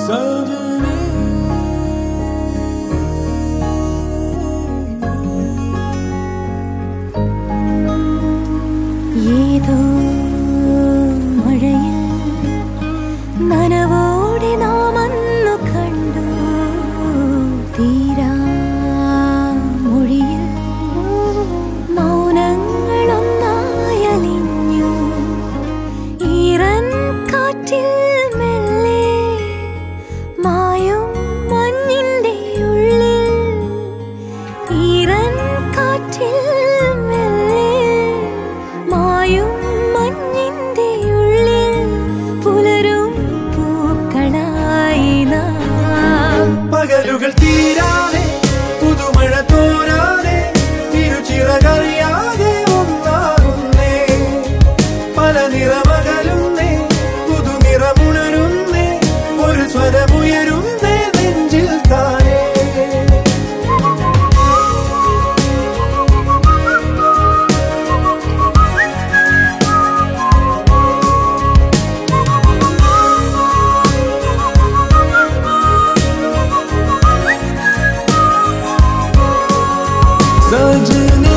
ഏതോ മഴയിൽ നനവോടെ നാം അന്നു കണ്ടു തീരാ മൊഴിയിൽ മൗനങ്ങളൊന്നായലിഞ്ഞു ഈറൻ കാറ്റിൽ മെല്ലെ മായും മഞ്ഞിന്റെ ഉള്ളിൽ ഈറൻ കാറ്റിൽ മെല്ലെ മായും മഞ്ഞിന്റെ ഉള്ളിൽ പുലരും പൂക്കളായി നാം പകലുകൾ തീരാതെ പുതുമഴ തോരാതെ തിരുച്ചിറകറിയാതെ ഒന്നാകുന്നേ പല നിറമകലുന്നേ പുതുനിറമുണരുന്നേ ഒരു സ്വരമുയരുന്നേ നെഞ്ചിൽ താനേ സജനേ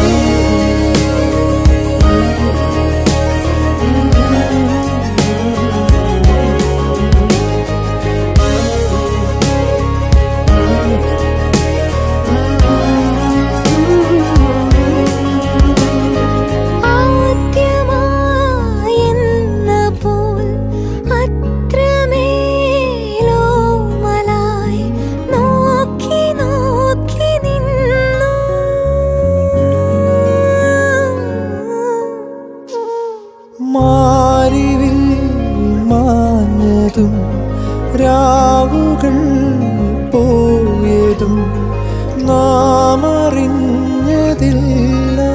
ആദ്യമായെന്ന പോൽ അത്രമേലോ മലായി നോക്കി നോക്കി നിന്നു മാറിവിൽ മാഞ്ഞതും രാവുകൾ പോയതും നാം അറിഞ്ഞതില്ല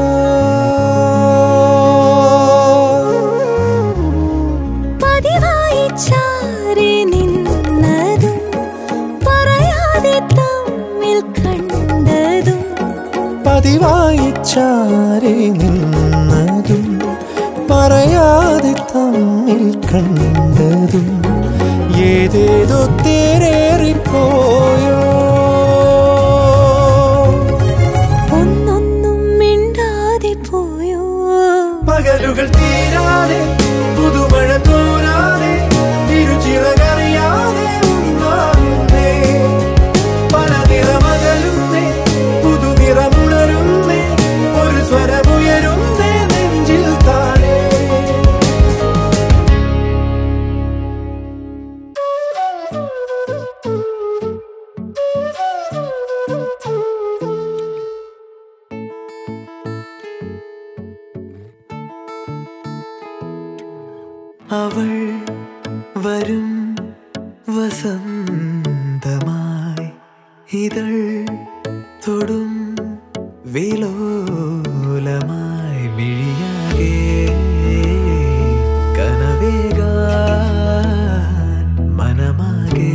പതിവായി ചാരി നിന്നതും പറയാതെ തമ്മിൽ കണ്ടതും പതിവായി ചാരി നിന്നതും പറയാതെ തമ്മിൽ കണ്ടതും ഏതേതോ തേരേറിപ്പോയോ ഒന്നൊന്നും മിണ്ടാതെ പോയോ പകലുകൾ തീരാതെ പുതുമഴ തോരാതെ തിരുച്ചിറകറിയാതെ ഉണ്ടാകുന്നേ പല നിറമകലുന്നേ പുതുനിറമുണരുന്നേ ഒരു സ്വരമുയരുന്നേ നെഞ്ചിൽ താഴെ അവൾ വരും വസന്തമായി ഇതൾ തൊടും വിലോലമായി മിഴിയാകെ കനവേകാൻ മനമാകെ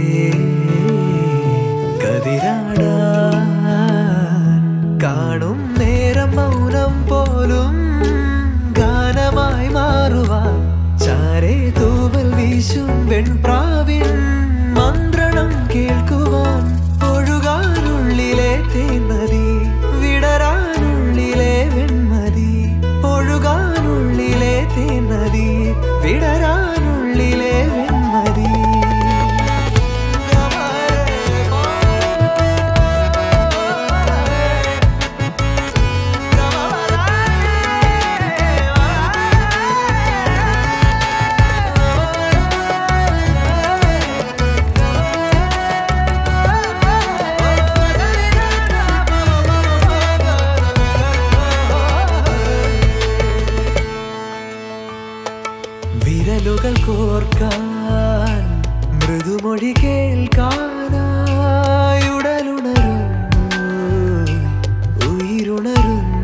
കതിരാടാൻ കാണും നേരം മൗനം പോലും ഗാനമായി മാറുവാൻ ചാരേ തൂവൽ വീശും വെൺപ്രാവിൻ മന്ത്രണം കേൾക്കുവാൻ ഒഴുകാനുള്ളിലെ തേന്നതി വിടരാനുള്ളിലെ വെൺമതി ഒഴുകാനുള്ളിലെ തേന്നതി വിടരാനുള്ളിലെ വെൺമതി വിരലുകൾ കോർക്കാൻ മൃദുമൊഴി കേൾക്കാനായി ഉടലുണരുന്നു ഉயிருണരുന്നു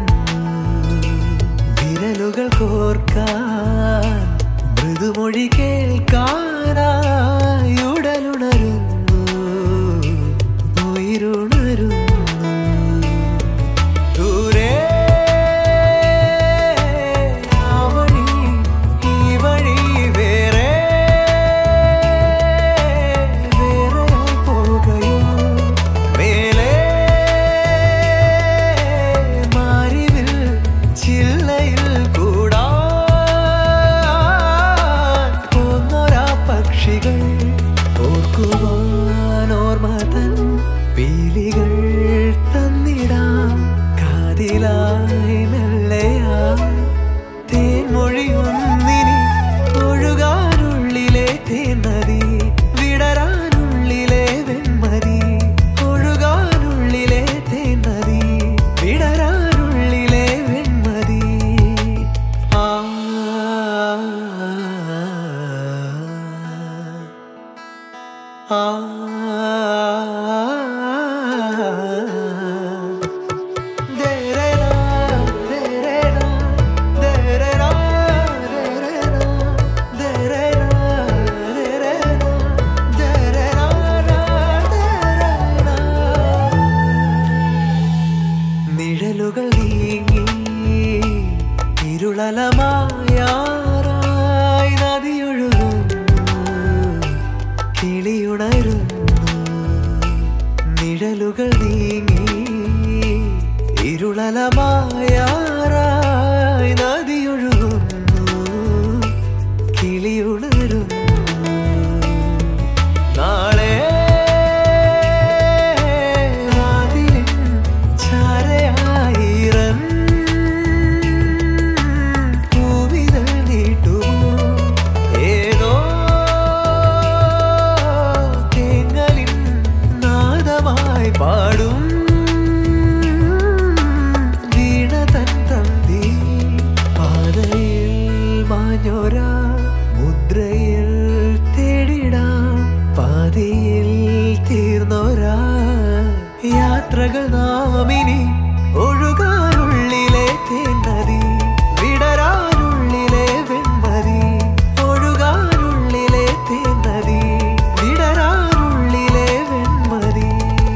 വിരലുകൾ കോർക്കാൻ മൃദുമൊഴി കേൾക്കാനായി ഉടലുണരുന്നു ഉയിരുണരുന്നു ദൂരെ ആ വഴി ഈ വഴി വേറെ ഇരുളലമായാറായി നദിയൊഴുകുന്നു കിളിയുണരുന്നു നിഴലുകൾ നീങ്ങി ഇരുളലമായാറായി നദിയൊഴുകുന്നു കിളിയുണരുന്നു നാളെ വാതിലിൻ ചാരയായിരം പൂവിതൾ നീട്ടുമോ ഏതോ തേങ്ങലിൻ നാദമായി പാടും വീണ തൻ തന്തി പാതയിൽ മാഞ്ഞോരാ മുദ്രയിൽ തേടിടാം പാതയിൽ തീർന്നോരാ യാത്രകൾ നാമിനി ഒഴുകാനുള്ളിലെ തേന്നതി വിടരാനുള്ളിലെ വെൺമതി ഒഴുകാനുള്ളിലെ തേന്നതി വിടരാനുള്ളിലെ വെൺമതി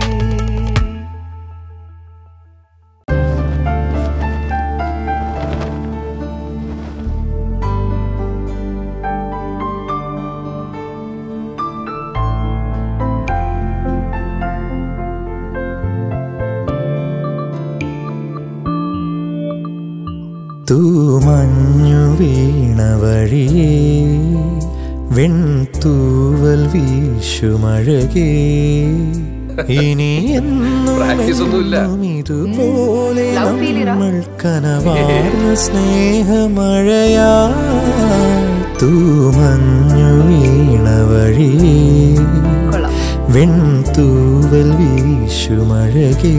തൂമഞ്ഞു വീണ വഴിയേ വെൺതൂവൽ വീശുമഴകേ ഇനി Practice ഒന്നുമില്ല. എന്നും ഇതുപോലെ Love feel ഇടാ. നമ്മൾ കനവാർന്ന സ്നേഹമഴയാ തൂമഞ്ഞു വീണ വഴിയേ കൊള്ളാം വെൺതൂവൽ വീശുമഴകേ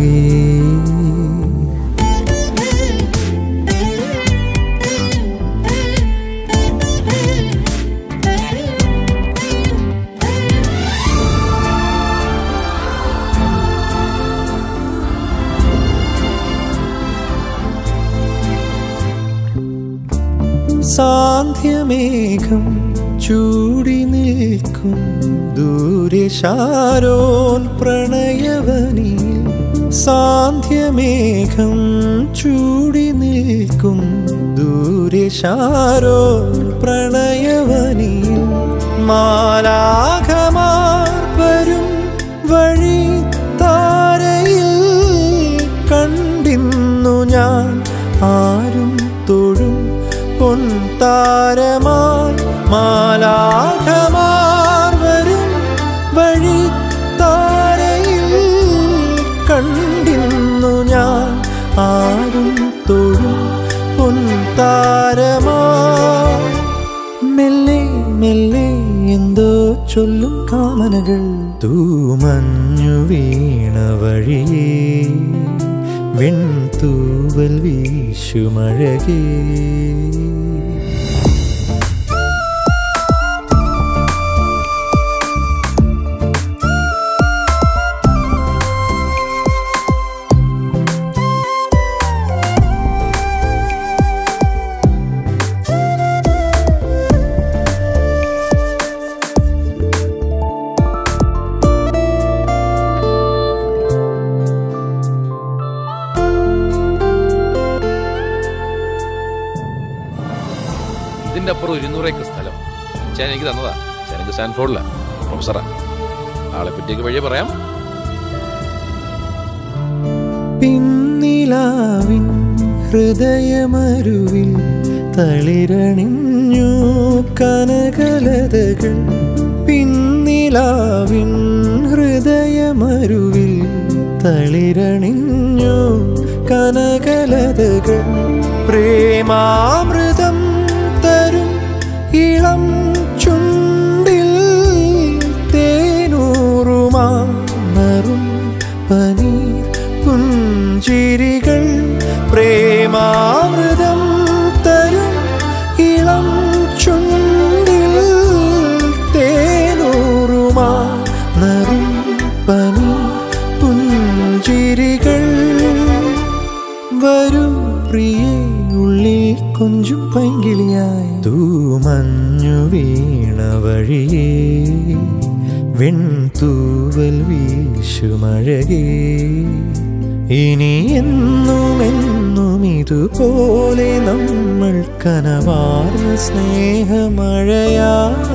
സാന്ധ്യമേഘം ചൂടി നിൽക്കും ദൂരെ ശാരോൻ പ്രണയവനി സാന്ധ്യമേഘം ചൂടി നിൽക്കും ദൂരെ ശാരോൻ പ്രണയവനി മാലാഘമാർ വരും വഴി താരയിൽ കണ്ടിന്നു ഞാൻ ആരും തൊഴും പൊൻതാരമായി മാലാഘമാർ വരും വഴി താരയിൽ കണ്ടിന്നു ഞാൻ ആരും തൊഴും പൊൻതാരമായി മെല്ലെ മെല്ലെ എന്തോ ചൊല്ലും കാമനകൾ തൂമഞ്ഞു വീണ വഴിയേ വെൺതൂവൽ വീശുമഴകേ ഇതിന്റെ അപ്പുറം ഇരുന്നൂറ് ഏക്കർ സ്ഥലം അച്ഛൻ എനിക്ക് തന്നതാ അച്ഛൻ എനിക്ക് സ്റ്റാൻഫോർഡിലാ പ്രൊഫസറാ ആളെ പറ്റിയൊക്കെ വഴിയെ പറയാം പിന്നിലാവിൻ ഹൃദയമരുവിൽ തളിരണിഞ്ഞു കനകലതകൾ പിന്നിലാവിൻ ഹൃദയമരുവിൽ തളിരണിഞ്ഞു കനകലതകൾ പ്രേമാമൃതം തരും ഇളം ചുണ്ടിൽ തേനൂറുമാറും പനീർ പുഞ്ചിരികൾ പ്രേമാമൃതം തരും ഇളം ചുണ്ടിൽ തേനൂറുമാറും പനീർ പുഞ്ചിരികൾ വരൂ പ്രിയേ ഉള്ളിൽ കൊഞ്ചും പൈങ്കിളിയായി തൂമഞ്ഞു വീണ വഴിയേ വെൺതൂവൽ വീശുമഴകേ ഇനി എന്നും എന്നും ഇതുപോലെ നമ്മൾ കനവാർന്ന സ്നേഹമഴയാ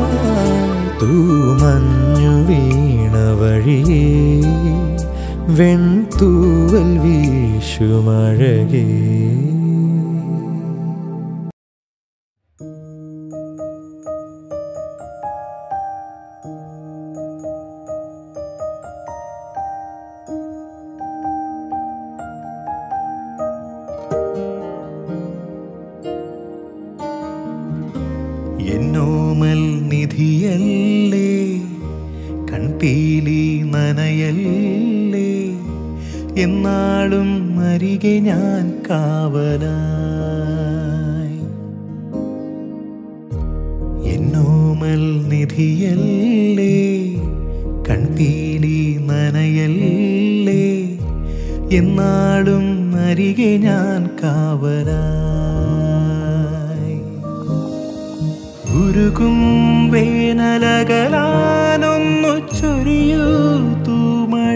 തൂമഞ്ഞു വീണ വഴിയേ വെൺതൂവൽ വീശുമഴകേ എന്നോമൽ നിധിയല്ലേ കൺപീലി നനയല്ലേ എന്നാളും അരികെ ഞാൻ കാവലായി എന്നോമൽ നിധിയല്ലേ കൺപീലി നനയല്ലേ എന്നാളും അരികെ ഞാൻ കാവലായി ഉരുകും വേനലകലാനൊന്നു ചൊരിയൂ തൂമഴ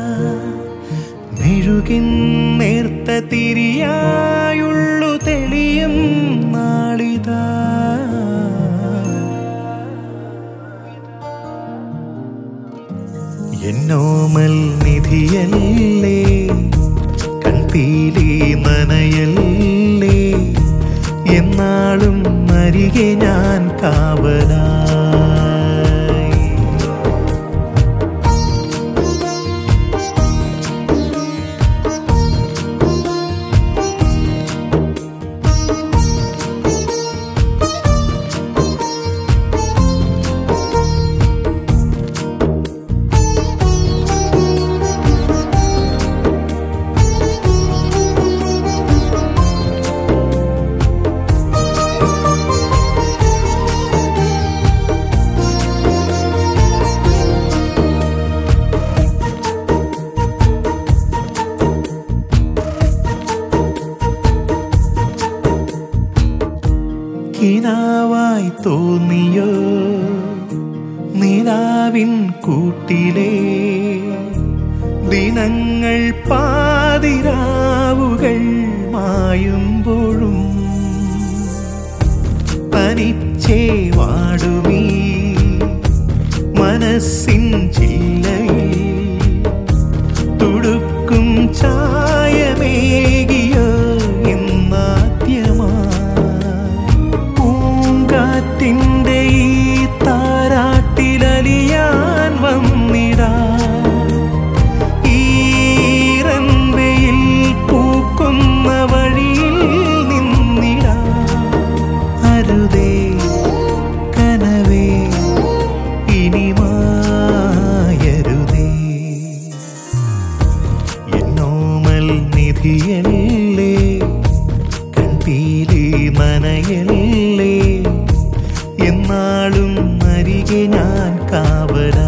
മെഴുകിൻ നേർത്ത തിരിയായുള്ളു തെളിയും നാളിതാ എന്നോമൽ നിധിയല്ലേ കൺപീലി നനയല്ലേ എന്നാളും അരികെ ഞാൻ കാവലായി കിനാവായി തോന്നിയോ നിലാവിൻ കൂട്ടിലെ ദിനങ്ങൾ പാതിരാവുകൾ മായുമ്പോഴും തനിച്ചേ വാടുമീ മനസ്സിൻ ചില്ലയിൽ തുടുക്കും ചായമേകിയോ എന്നാദ്യമായി പൂങ്കാറ്റിൻ്റെ ഈ താരാട്ടിലലിയാൻ വന്നിടാ ഈറൻവയിൽ പൂക്കുന്ന വഴിയിൽ നിന്നിടാ അരുതേ കനവേ ഇനി മായരുതേ എന്നോമൽ നിധിയല്ലേ കൺപീലി നനയല്ലേ എന്നാളും അരികെ ഞാൻ കാവലാ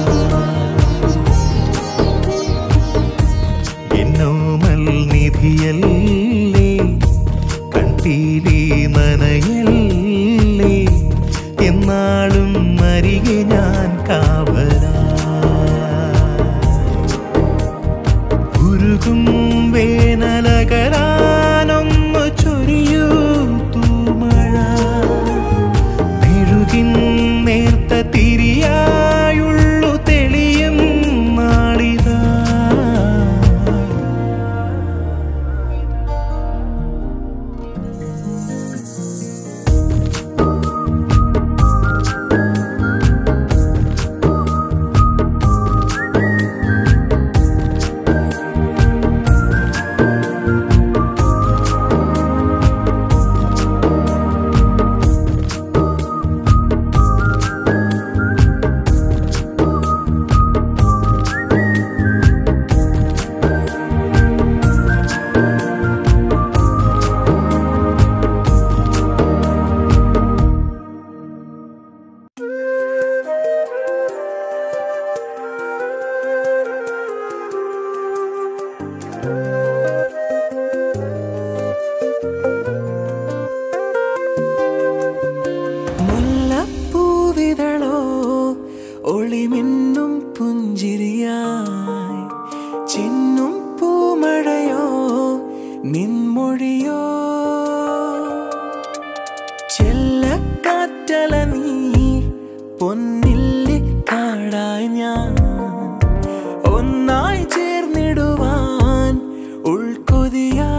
എന്നോമൽ നിധിയല്ലേ കൺപീലി നനയല്ലേ എന്നാളും അരികെ ഞാൻ കാവലാ ഉരുകും വേനലകരാനൊന്നു ചൊരിയൂ തൂമഴ മെഴുകിൻ നേർത്ത തിരിയായുള്ളു തെളിയും നാളിതാ ും പൊന്നില്ലി കാടായി ഞാൻ ഒന്നായി ചേർന്നിടുവാൻ ഉൾക്കൊതിയായി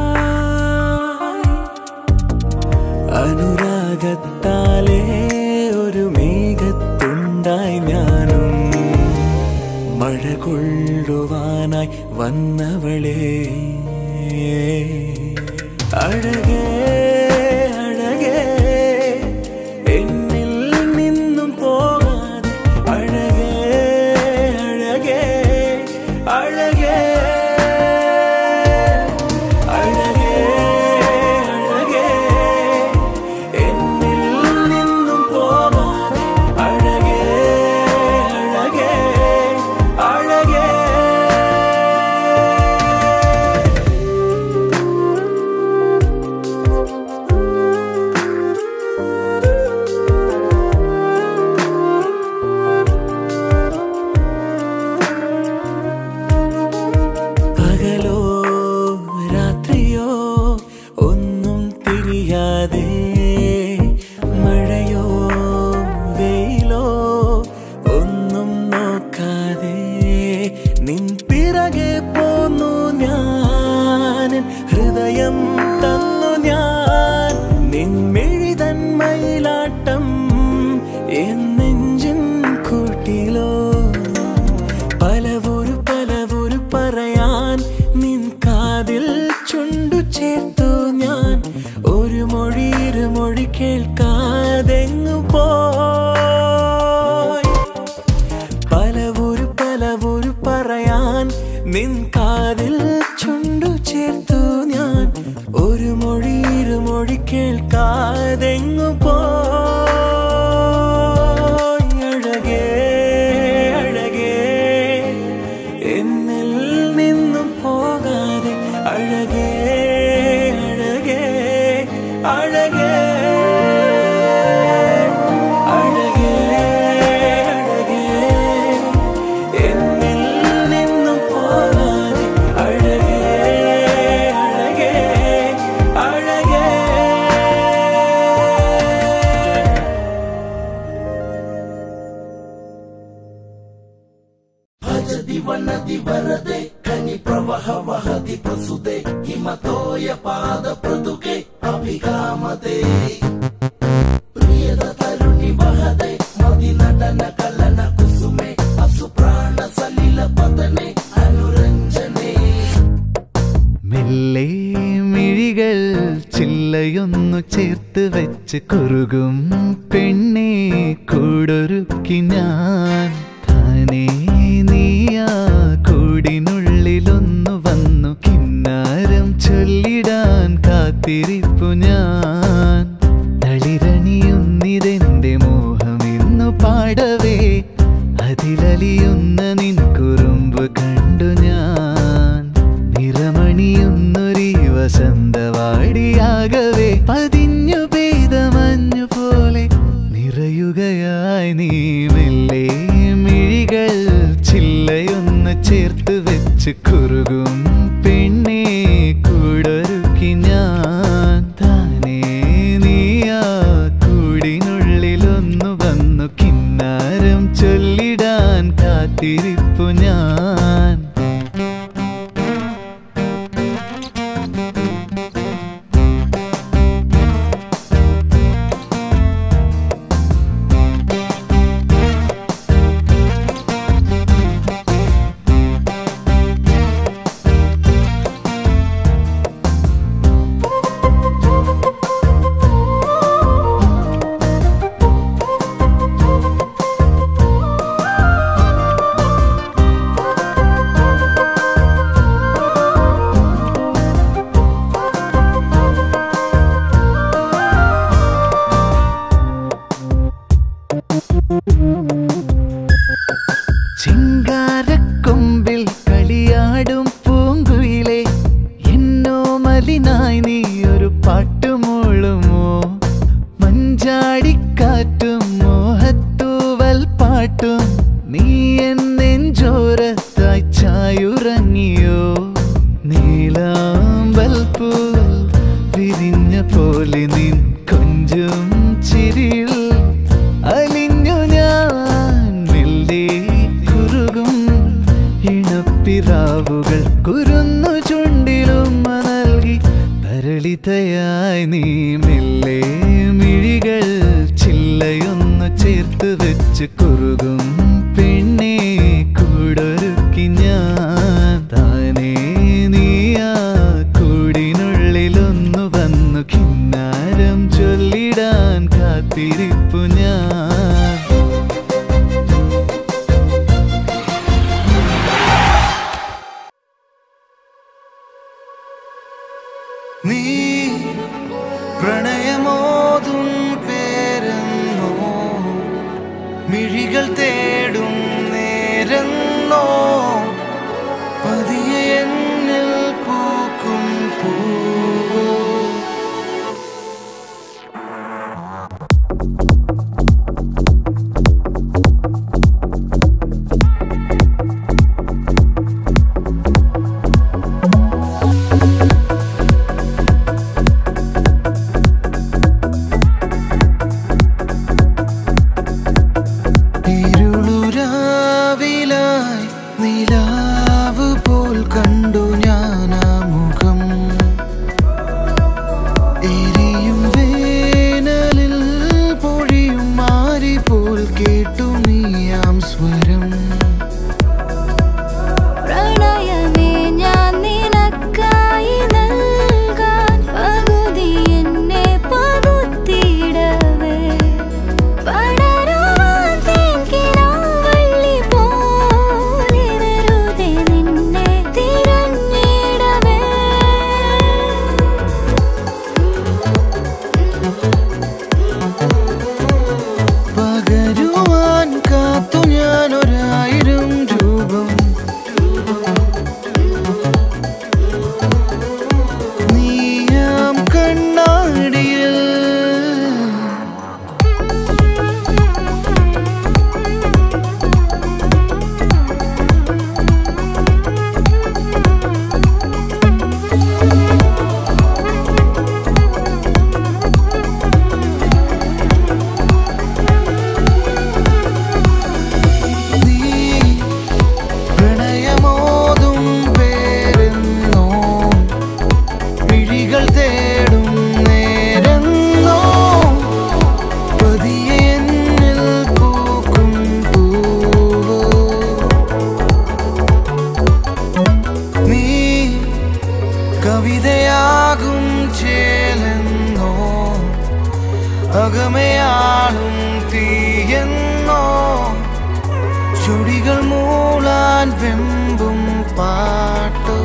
അനുരാഗത്താലേ ഒരു മേഘത്തുണ്ടായി ഞാനും മഴ കൊള്ളുവാനായി വന്നവളെ അഴകേ അഴകേ എന്നിൽ നിന്നും പോകാതെ അഴകേ അഴകേ അഴകേ അഴകേ അഴകേ എന്നിൽ നിന്നും പോകാതെ അഴകേ അഴകേ അഴകേ പകലോ രാത്രിയോ ഒന്നും തിരിയാതെ മഴയോ വെയിലോ ഒന്നും നോക്കാതെ നിൻ പിറകെ പോന്നു ഞാൻ ഹൃദയം തന്നു ഞാൻ നിൻ മെഴിതൻ മയിലാട്ടം എന്നെഞ്ചിൻ കൂട്ടിലോ പലവൊരു പലവൊരു പറയാൻ നിൻ കാതിൽ ചുണ്ടു ചേർത്തു ഞാൻ ഒരു മൊഴി ഇരുമൊഴി കേൾക്കാതെങ്ങു പോയി പലവൊരു പലവൊരു പറയാൻ നിൻ കാതിൽ ചുണ്ടു ചേർത്തു ഞാൻ ഒരു മൊഴി ഇരുമൊഴി കേൾക്കാതെങ്ങു പോയി അഴകേ അഴകേ എന്നിൽ നിന്നും പോകാതെ അഴകേ അഴകേ അഴകേ അഴകേ അഴകേ എന്നിൽ നിന്നും പോകാതെ അഴകേ അഴകേ അഴകേ മെല്ലെ മിഴികൾ ചില്ലയൊന്നു ചേർത്ത് വെച്ച് കുറുകും പെണ്ണെ കൂടൊരുക്കി ഞാൻ താനേ നീയാ കൂടിനുള്ളിലൊന്നു വന്നു കിന്നാരം ചൊല്ലിടാൻ കാത്തിരിപ്പു ഞാൻ തളിരണിയുന്നിതെന്റെ മോഹം ഇന്നു പാടവേ അതിലലിയുന്ന നിൻ കുറുമ്പ് കണ്ടു ഞാൻ നിറമണിയുന്നൊരീ വസന്തവാടിയാകവേ പതിഞ്ഞു പെയ്ത മഞ്ഞു പോലെ നിറയുകയായി നീ മെല്ലെ മിഴികൾ ചില്ലയൊന്ന് ചേർത്ത് വെച്ച് കുറുകും പെണ്ണെ കൂടൊരുക്കി ഞാൻ താനേ നീയാ കൂടിനുള്ളിലൊന്നു വന്നു കിന്നാരം ചൊല്ലിടാൻ കാത്തിരിപ്പു ഞാൻ ചിങ്കാരക്കൊമ്പിൽ കളിയാടും പൂങ്കുയിലെ എന്നോ മലിനായി നീ ഒരു പാട്ടുമൂളുമോ മഞ്ചാടിക്കാറ്റും മോഹത്തൂവൽ പാട്ടും നീ എൻ നെഞ്ചോരത്തായി ചായുറങ്ങിയോ നീലാമ്പൽ പൂ വിരിഞ്ഞ പോലെ നിൻ കൊഞ്ചും ചിരിയിൽ അലിഞ്ഞു ഞാൻ ായി നീ മെല്ലെ മിഴികൾ ചില്ലയൊന്നു ചേർത്ത് വെച്ച് കുറുകും പെണ്ണെ കൂടൊരുക്കി ഞാൻ താനേ നീയാ കൂടിനുള്ളിലൊന്നു വന്നു കിന്നാരം ചൊല്ലിടാൻ കാത്തിരിപ്പു ഞാൻ നീ പ്രണയമോതും പേരെന്നോ മിഴികൾ തേടും നേരെന്നോ പതിയെ എന്നിൽ പൂക്കും പൂവോ ഇരുളുരാവിലായി നിലാവ് പോൽ കണ്ടു ഞാൻ ആ മുഖം എരിയും വേനലിൽ പൊഴിയും മാരി പോൽ കേട്ടു നീയാം സ്വരം പ്രണയമേ ഞാൻ നിനക്കായി നൽകാൻ പകുതി എന്നെ പകുത്തിയിടവേ പടരുവാൻ തേക്കിനാവള്ളി പോലെ വെറുതെ നിന്നെ തിരഞ്ഞിടവേ പകരുവാൻ കാത്തു ഞാൻ ഒരായിരം രൂപം നീയാം കണ്ണാടിയിൽ നീ പ്രണയമോതും പേരെന്നോ വിഴികൾ തേടും നേരെന്നോ പതിയെ എന്നിൽ പൂക്കും പൂവോ നീ കവിതയാകും ചേലെന്നോ അകമയാളും തീയെന്നോ ചുടികൾ മൂളാൻ വെമ്പും പാട്ടോ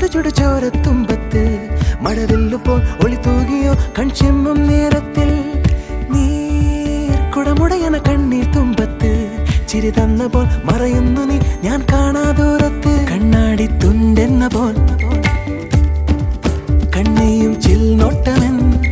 ചുടു ചുടു ചോരത്തുമ്പത്ത് മഴവില്ലുപ്പോൾ ഒളി തൂകിയോ കൺചെമ്മും നേരത്തിൽ നീർക്കുടമുടയന കണ്ണീർ തുമ്പത്ത് ചിരി തന്ന പോൽ മറയുന്നു നീ ഞാൻ കാണാദൂരത്ത് കണ്ണാടി തുണ്ടെന്ന പോൽ കണ്ണിയും ചിൽനൊട്ടവൻ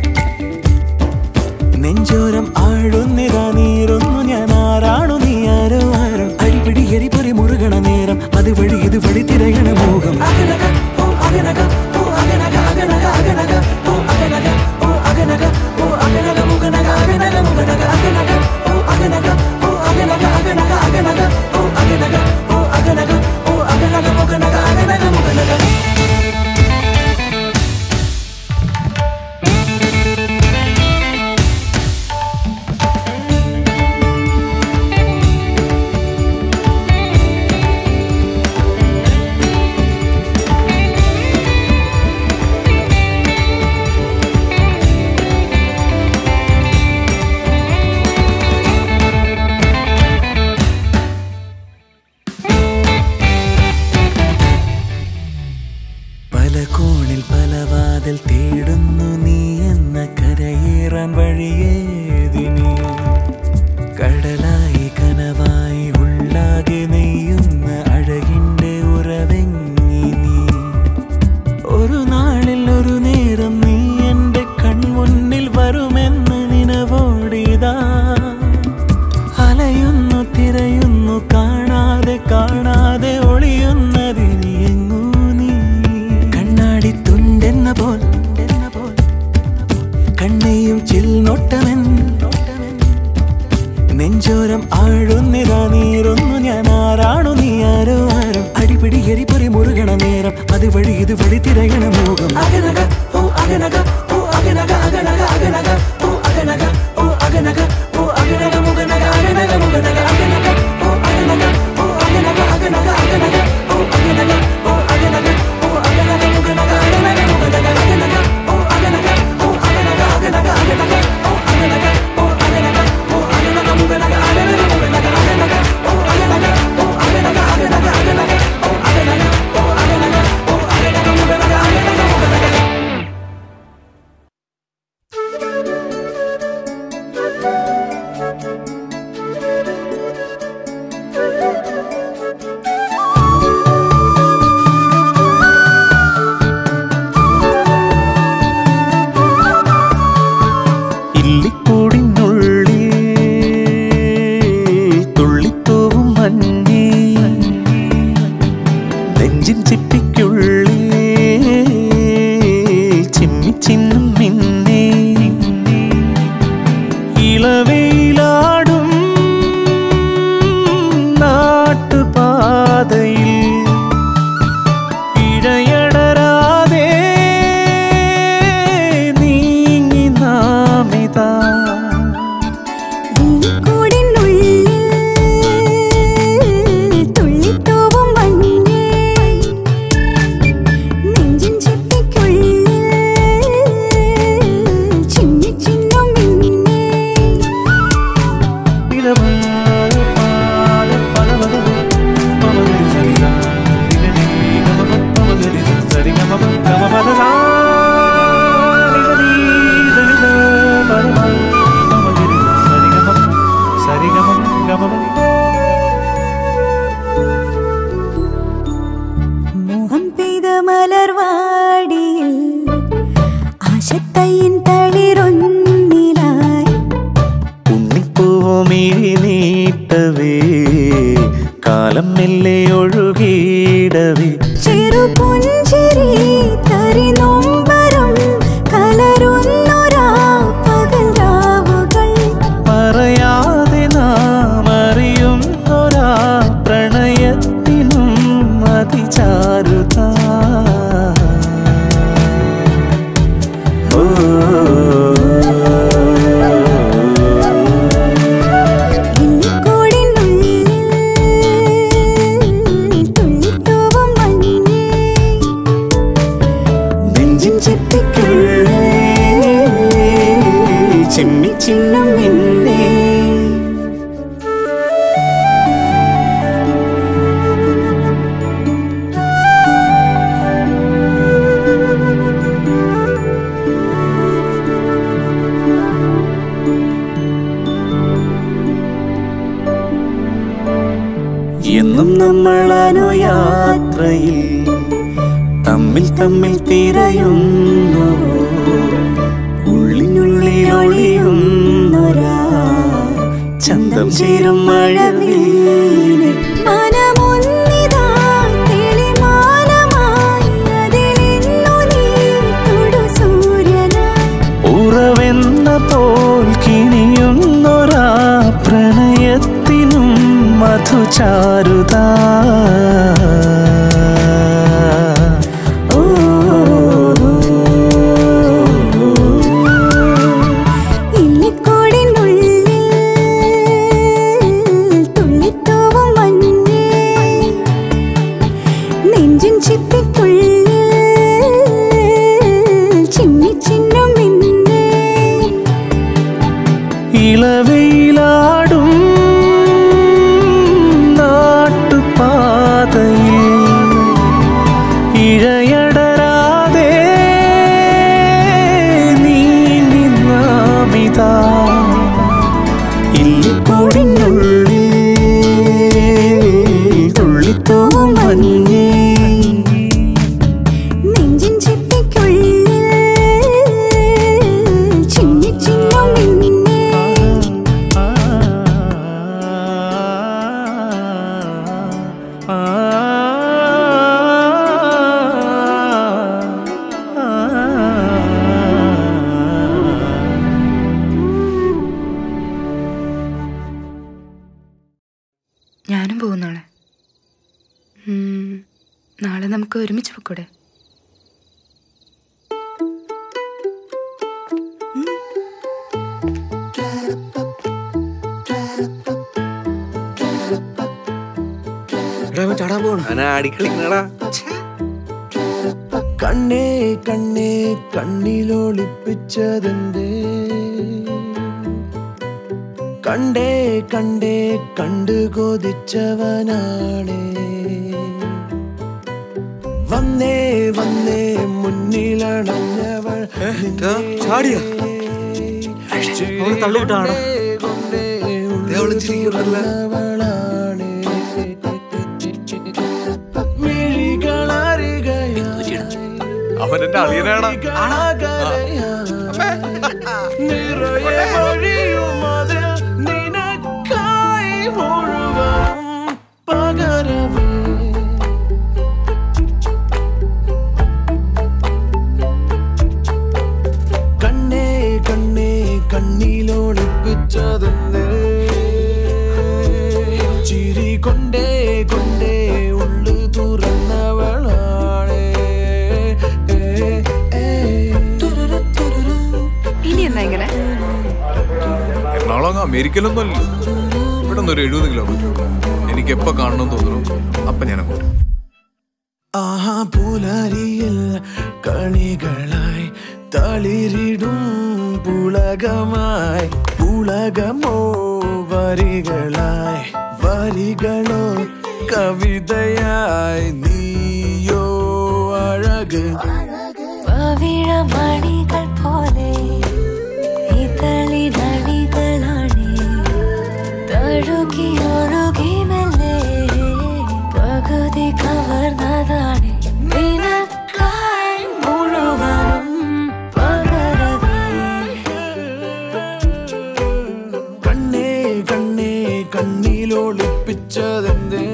നെഞ്ചോരം ആഴുന്നിതാ നീരൊന്നു ഞാൻ ആരാണു നീ ആരോ ആരോ അടിപിടി എരിപൊരി മുറുകണ നേരം അത് വഴി ഇത് വഴി തിരയണ മോഹം അകനക ഓ അകനക ഓ അകനക അകനക അകനക ഓ അകനക ഓ അകനക ഓ അകനക മുകനക അകനക മുകനക അകനക ഓ അകനക ഓ അകനക അകനക അകനക ഓ അകനക ഓ അകനക ഓ അകനക മുകനക അകനക മുകനക പല കോണിൽ പല വാതിൽ തേടുന്നു നീ എന്ന കരയേറാൻ വഴിയേതിനി കടലായി കനവായി ഉള്ളാകെ നെയ്യുന്ന അഴകിന്റെ ഉറവെങ്ങി നീ ഒരു നാളിൽ ഒരു നേരം നീ എന്റെ കൺമുന്നിൽ വരുമെന്ന് നിനവോടിതാ അലയുന്നു തിരയുന്നു കാണാതെ കാണാതെ ഒളിയുന്നതിനി എങ്ങൂ നീ കണ്ണാടി തുണ്ടെന്ന പോൽ കണ്ണയും ചിൽനൊട്ടവൻ നെഞ്ചോരം ആഴുന്നിതാ നീരൊന്നു ഞാൻ ആരാണു നീ ആരോ ആരോ അടിപിടി എരിപൊരി മുറുകണ നേരം അത് വഴി ഇത് വഴി തിരയണ മോഹം അകനക ഓ അകനക ഓ അകനക അകനക അകനക ഓ അകനക ഓ അകനക ഓ അകനക മുകനക അകനക മുകനക അകനക ഓ അകനക ഓ അകനക അകനക അകനക ഓ അകനക ഓ അകനക ഓ അകനക മുകനക അകനക മുകനക അകനക ഓ അകനക ഓ അകനക അകനക അകനക ഓ അകനക ഓ അകനക ഓ അകനക മുകനക അകനക മുകനക അകനക ഓ അകനക ഓ അകനക അകനക അകനക ഓ അകനക ഓ അകനക ഓ അകനക മുകനക അകനക മുകനക ഇല്ലിക്കൂടിനുള്ളിൽ തുള്ളിത്തൂവും മഞ്ഞേ നെഞ്ചിൻ ചിപ്പിക്കുള്ളിൽ ചിമ്മി ചിന്നും മിന്നേ ഇളവയിലാടും നാട്ടുപാതയിൽ ഇഴയടരാതെ നീങ്ങി നാമിതാ കൂടിനുള്ളിൽ തുള്ളിത്തൂവും മഞ്ഞേ നെഞ്ചിൻ ചിപ്പിക്കുള്ളിൽ ചിന്നി ചിന്നും മിന്നേ മോഹം പെയ്ത മലർവാടിയിൽ ആശത്തയ്യൻ തളിരൊന്നിലായി ഉണ്ണിപ്പൂമിഴി നീട്ടവേ കാലം മെല്ലെ ഒഴുകിയിടവേ ചെറുപുഞ്ചിരി തരിനൊമ്പരം കലരുന്നൊരാ പകൽ രാവുകൾ പറയാതെ നാം അറിയുന്നൊരാ പ്രണയത്തിനും അതിചാരുത ഇല്ലിക്കൂടിനുള്ളിൽ തുള്ളിത്തൂവും മഞ്ഞേ നെഞ്ചിൻ ചിപ്പിക്കുള്ളിൽ ചിമ്മി ചിന്നും മിന്നേ ും യാത്രയിൽ തമ്മിൽ തമ്മിൽ തിരയുന്നു ഉള്ളിനുള്ളിൽ ഒളിയുന്നൊരാ ചന്തം ചേരും മഴവില്ലിനെ മനമൊന്നിതാ തെളിമാനമായി അതിലിന്നു നീ തൊടു സൂര്യനായി ഉറവെന്ന പോൽ കിണിയുന്നൊരാ പ്രണയത്തിനും മധുചാരുത ഓ ഇല്ലിക്കോടിനുള്ളിൽ തുള്ളിത്തൂവും മഞ്ഞേ നെഞ്ചിൻ ചിപ്പിക്കുള്ളിൽ ചിന്നിച്ചിന്നും മിന്നേ ഇളവയിലാടും നാട്ടുപാതയിൽ ഇഴയടരാതെ നീങ്ങി നാമിതാ ഇല്ലിക്കോടിനുള്ളിൽ തുള്ളിത്തോവും മഞ്ഞേ നെഞ്ചിൻ ചിപ്പിക്കുള്ളിൽ ചിന്നിച്ചിന്നും മിന്നേ ഞാനും പോകുന്നോളെ ഉം, നാളെ നമുക്ക് ഒരുമിച്ച് പൊക്കൂടെ ചാടാൻ പോകണം അടിക്കളിക്കണടാ കണ്ണേ കണ്ണേ കണ്ണിലൊളിപ്പിച്ചതെന്തേ കണ്ടേ കണ്ടേ കണ്ടു കൊതിച്ചവനാണേ വന്നേ വന്നേ മുന്നിലണഞ്ഞവൾ ചാടിയോ? അവള് തള്ളിവിട്ടാണോ? ദേ അവള് ചിരിക്കുന്നുണ്ടല്ലോ. ഉള്ളവളാണേ. മിഴികളറികയായി അവൻ എന്റെ അളിയനാണ് നിറയെ വഴിയുമതിൽ നിനക്കായി മുഴുവൻ പകരവേ കണ്ണേ കണ്ണേ കണ്ണിലൊളിപ്പിച്ചതെന്തേ ചിരി കൊണ്ടേ കൊണ്ടേ ഉള്ളു തുറന്നവളാണേ ഏ, ഏ. ഇനി എന്നാ ഇങ്ങനെ എറണാകുളം അങ്ങ് അമേരിക്കയിലൊന്നും അല്ലല്ലോ ഇവിടെ നിന്ന് ഒരു എഴുപത് കിലോമീറ്റർ എനിക്ക് എപ്പോ കാണണം തോന്നുന്നു അപ്പൊ ഞാൻ അങ്ങോട്ട് ആഹാ പുലരിയിൽ കണികളായി തളിരിടും പുളകമായി പുളകമോ വരികളായി വരികളോ കവിതയായി നീയോ അഴക് പവിഴമണികൾ പോലെ ഇതളിനണികളാണ് തഴുകി ഒഴുകി മെല്ലെ പകുതി കവർന്നതാണ് നിനക്കായി മുഴുവനും പകരവേ കണ്ണേ കണ്ണേ കണ്ണിലൊളിപ്പിച്ചതെന്തേ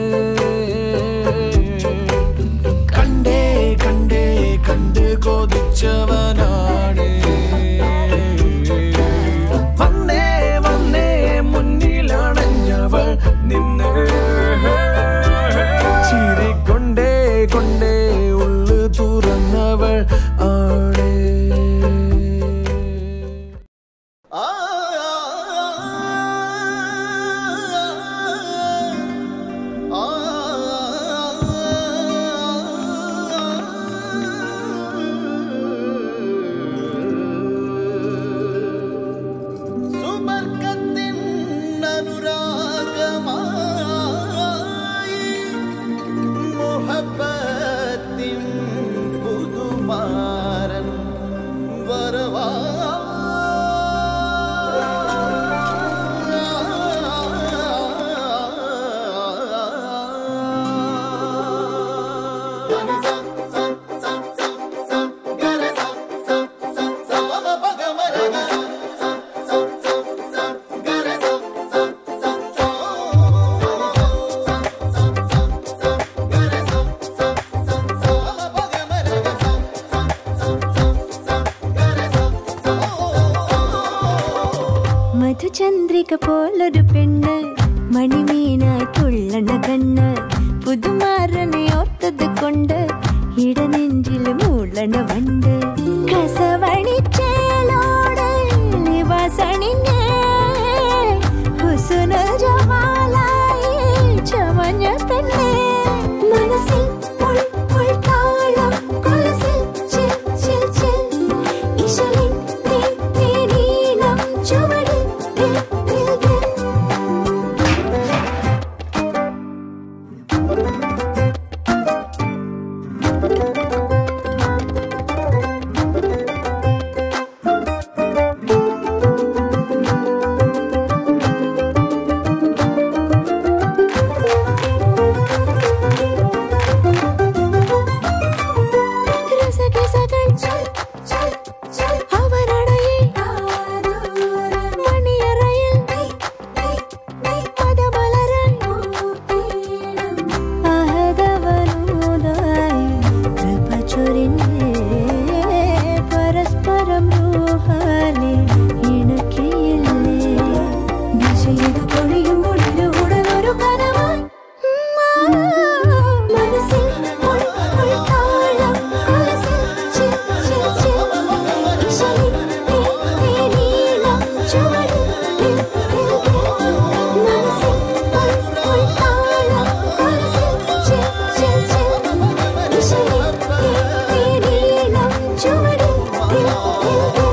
കണ്ടേ കണ്ടേ കണ്ട് കൊതിച്ചവനാണേ മല്ലിക പോലൊരു പെണ്ണ് മണിമീനായി തുള്ളണ കണ്ണ് പുതുമാരനെ ഓർത്തത് കൊണ്ട് ഇടനെഞ്ചിൽ മൂളണ വണ്ട് കസവണിച്ചേലോട് നിവാസണിഞ്ഞേ ഹുസുന ജമാലായി ചമഞ്ഞ പെണ്ണേ മനസ്സിൽ പുൾ പുൾ താളം കൊലസിൽ ചിൽ ചിൽ ചിൽ ഇശലിൻ തീ തീരീണം ചുവടിൽ ദിൽ ദിൽ ദിൽ രസകസകൾ അവരടയെ മണിയറയിൽ പദമലരായി അഹദവനൂതായി കൃപ ചൊരിഞ്ഞേ പരസ്പരം രൂഹാലെ ഇണക്കിയില്ലേ ദിശയത് പൊഴിയുമ്പോൾ ഇതിലൂടെ ഒരു കനവായി മനസ്സിൽ ഉൾ ഉൾ താളം കൊലസിൽ ചിൽ ചിൽ ചിൽ ഇശലിൻ തീ തീരീളം ചുവടിൽ ദിൽ ദിൽ ദിൽ മനസ്സിൽ ഉൾ ഉൾ താളം കൊലസിൽ ചിൽ ചിൽ ചിൽ ഇശലിൻ തീ തീരീളം ചുവടിൽ ദിൽ ദിൽ ദിൽ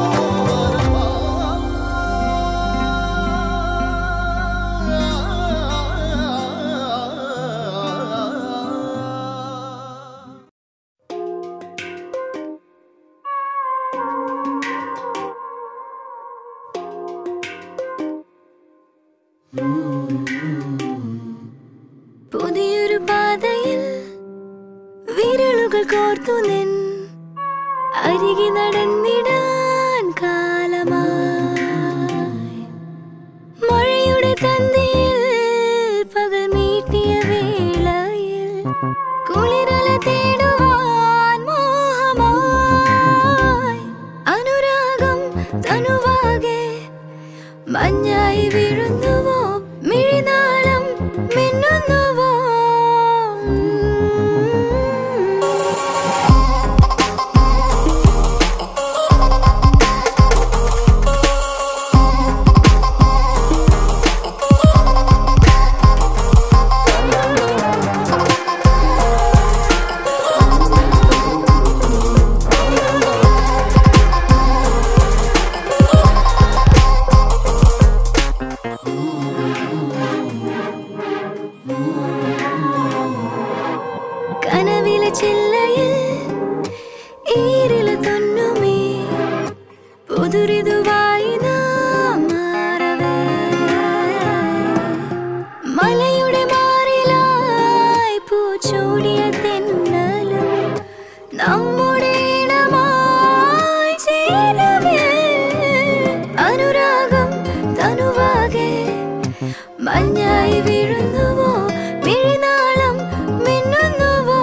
പുതിയൊരു പാതയിൽ വിരലുകൾ കോർത്തു നിൻ അരികെ നടന്നിടാൻ കാലമായി മഴയുടെ തന്തിയിൽ പകൽ മീട്ടിയ വേളയിൽ കുളിരല തേടുവാൻ മോഹമായി അനുരാഗം തനുവാകെ മഞ്ഞായി വീഴുന്നുവോ മിഴിനാളം മിന്നുന്നുവോ കനവിലെ ചില്ലയിൽ ഈരില തൊന്നുമേ പുതുരിതുവായി നാം മാറവേ മലയുടെ മാറിലായി പൂച്ചൂടിയ തെന്നലും നമ്മുടെ ഇണമായി ചേരവേ അനുരാഗം തനുവാകെ മഞ്ഞായി വീഴുന്നുവോ മിഴിനാളം മിന്നുന്നുവോ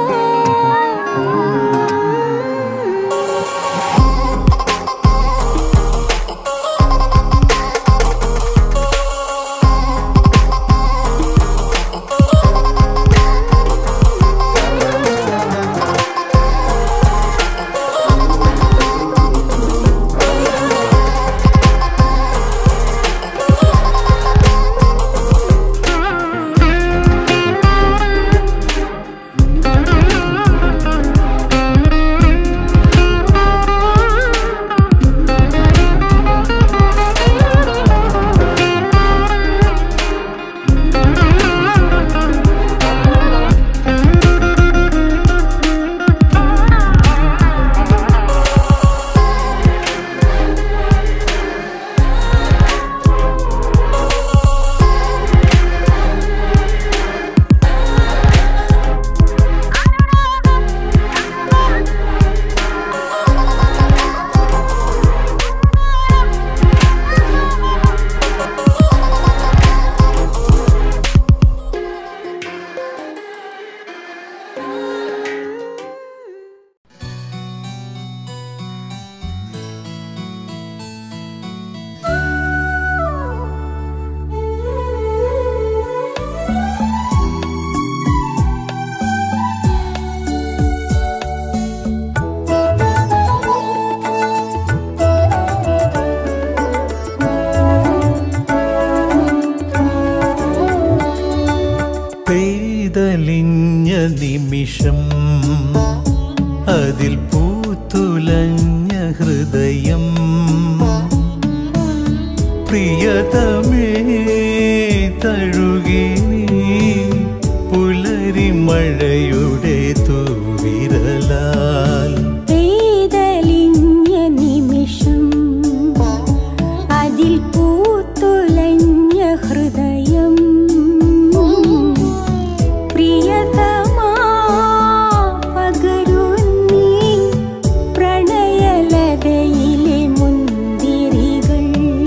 അതിൽ പൂത്തുലഞ്ഞ ഹൃദയം പ്രിയതമേ തഴുകി നീ പുലരി മഴയുടെ തൂവിരലാൽ പെയ്തലിഞ്ഞ നിമിഷം അതിൽ പൂത്തുലഞ്ഞ ഹൃദയം പ്രിയതമാ പകരു നീ പ്രണയലതയിലെ മുന്തിരികൾ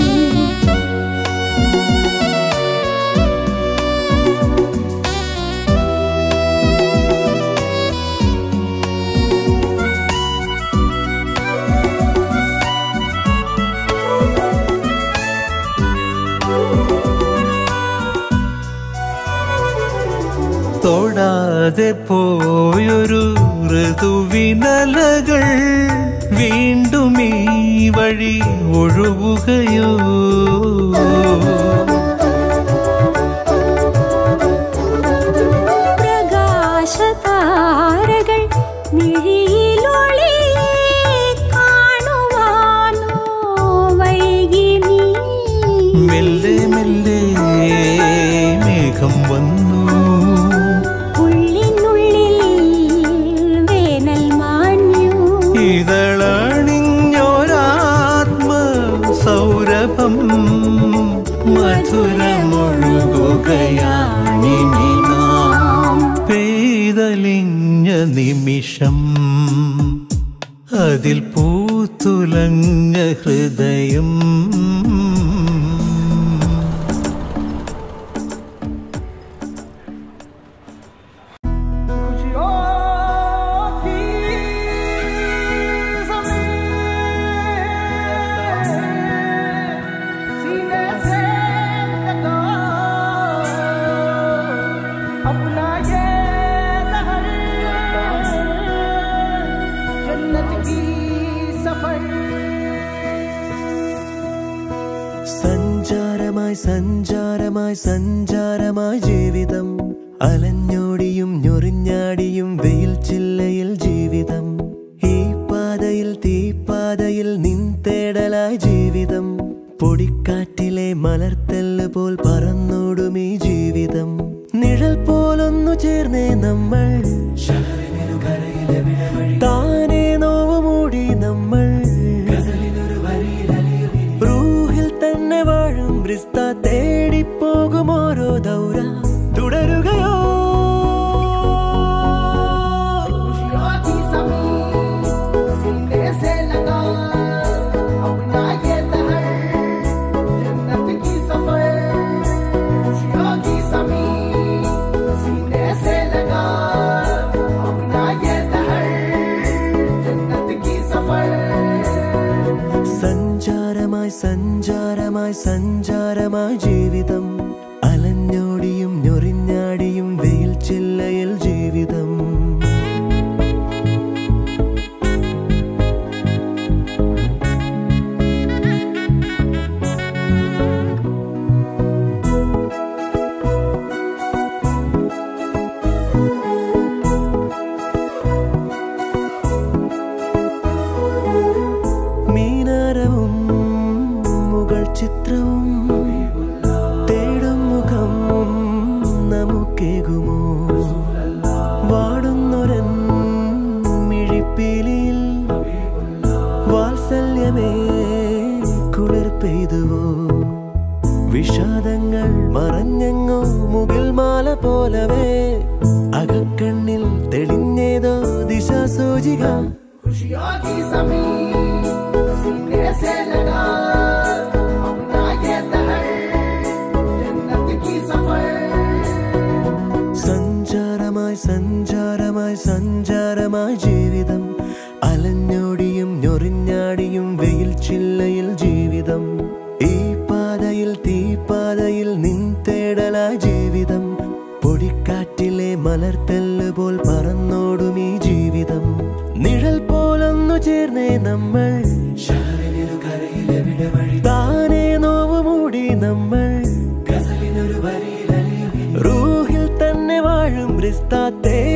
തൊടാതെ പോയൊരു ഋതുവിനലകൾ വീണ്ടും ഈ വഴി ഒഴുകുകയോ പ്രകാശതാരകൾ മിഴിയിലൊളി കാണുവാനോ വൈകി നീ മെല്ലെ മെല്ലെ മേഘം വന്നു ഉള്ളിനുള്ളിൽ വേനൽ മാഞ്ഞു ഇതളണിഞ്ഞൊരാത്മ സൗരഭം മധുരമൊഴുകുകയാണിനി നാം പെയ്തലിഞ്ഞ നിമിഷം അതിൽ പൂത്തുലഞ്ഞ ഹൃദയം സഞ്ചാരമായി സഞ്ചാരമായി സഞ്ചാരമായി ജീവിതം അലഞ്ഞോടിയും ഞൊറിഞ്ഞാടിയും വെയിൽ ചില്ലയിൽ ജീവിതം ഈ പാതയിൽ തീപ്പാതയിൽ നിൻ തേടലായി ജീവിതം പൊടിക്കാറ്റിലെ മലർത്തല്ല് പോൽ പറന്നോടും ഈ ജീവിതം നിഴൽ പോലൊന്നു ചേർന്നേ നമ്മൾ താനേ നോവ് മൂടി നമ്മൾ റൂഹിൽ തന്നെ വാഴും ബ്രിസ്ത തേടിപ്പോകും ഓരോ ദൗര തുടരുകയോ സഞ്ചാരമായി സഞ്ചാരമായി സഞ്ചാരമായി ജീവിതം അലഞ്ഞോടിയും ഞൊറിഞ്ഞാടിയും വെയിൽ ചില്ലയിൽ ജീവിതം മീനാരവും മുകൾ ചിത്രവും തേടും മുഖം നമുക്കേകുമോ വാടുന്നൊരൻ മിഴിപ്പീലിയിൽ വാത്സല്യമേ കുളിർ പെയ്തുവോ വിഷാദങ്ങൾ മറഞ്ഞെങ്ങോ മുകിൽ മാല പോലവേ അകക്കണ്ണിൽ തെളിഞ്ഞേതോ ദിശാസൂചിക സഞ്ചാരമായി സഞ്ചാരമായി സഞ്ചാരമായി ജീവിതം അലഞ്ഞോടിയും ഞൊറിഞ്ഞാടിയും വെയിൽ ചില്ലയിൽ ജീവിതം ഈ പാതയിൽ തീപ്പാതയിൽ നിൻ തേടലായി ജീവിതം പൊടിക്കാറ്റിലെ മലർത്തല്ല് പോൽ പറന്നോടും ഈ ജീവിതം നിഴൽ പോലൊന്നു ചേർന്നേ നമ്മൾ താനേ നോവ് മൂടി നമ്മൾ റൂഹിൽ തന്നെ വാഴും റിസ്ത തേ